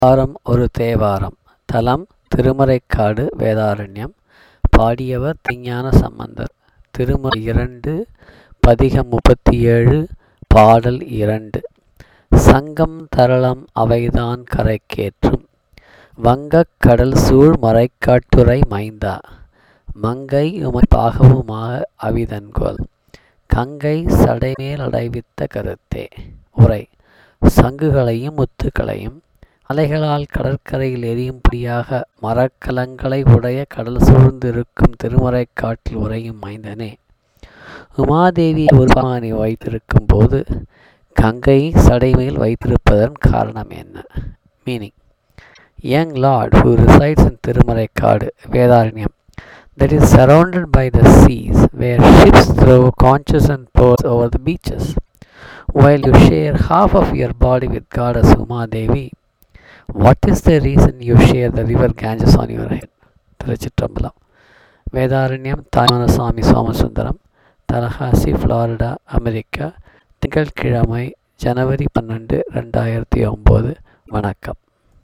வாரம் ஒரு தேவாரம் தலம் திருமறைக்காடு வேதாரண்யம் பாடியவர் திருஞான சம்பந்தர் திருமுறை இரண்டு பதிகம் முப்பத்தி ஏழு பாடல் இரண்டு சங்கம் தரளம் அவைதான் கரைக்கேற்றும் வங்கக் கடல் சூழ் மறைக்காட்டுறை மைந்தா மங்கை உமை பாகவுமாக அவிதன்கொல் கங்கை சடைமேல் அடைவித்த கருத்தே உரை சங்குகளையும் முத்துக்களையும் அலைகளால் கடற்கரையில் எரியும்படியாக மரக்கலங்களை உடைய கடல் சூழ்ந்திருக்கும் திருமறைக்காட்டில் உறையும் மைந்தனே உமாதேவி உருவாணி வைத்திருக்கும் போது கங்கை சடைமேல் வைத்திருப்பதன் காரணம் என்ன meaning young lord who resides in Thirumaraikkadu Vedaranyam that is surrounded by the seas where ships throw conches and pearls over the beaches while you share half of your body with goddess Uma Devi what is the reason you share the river Ganges on your head Thiruchitrambalam Vedaranyam Thayumanaswami Somasundaram Tallahassee Florida America திங்கட்கிழமை ஜனவரி பன்னெண்டு ரெண்டாயிரத்தி ஒம்பது வணக்கம்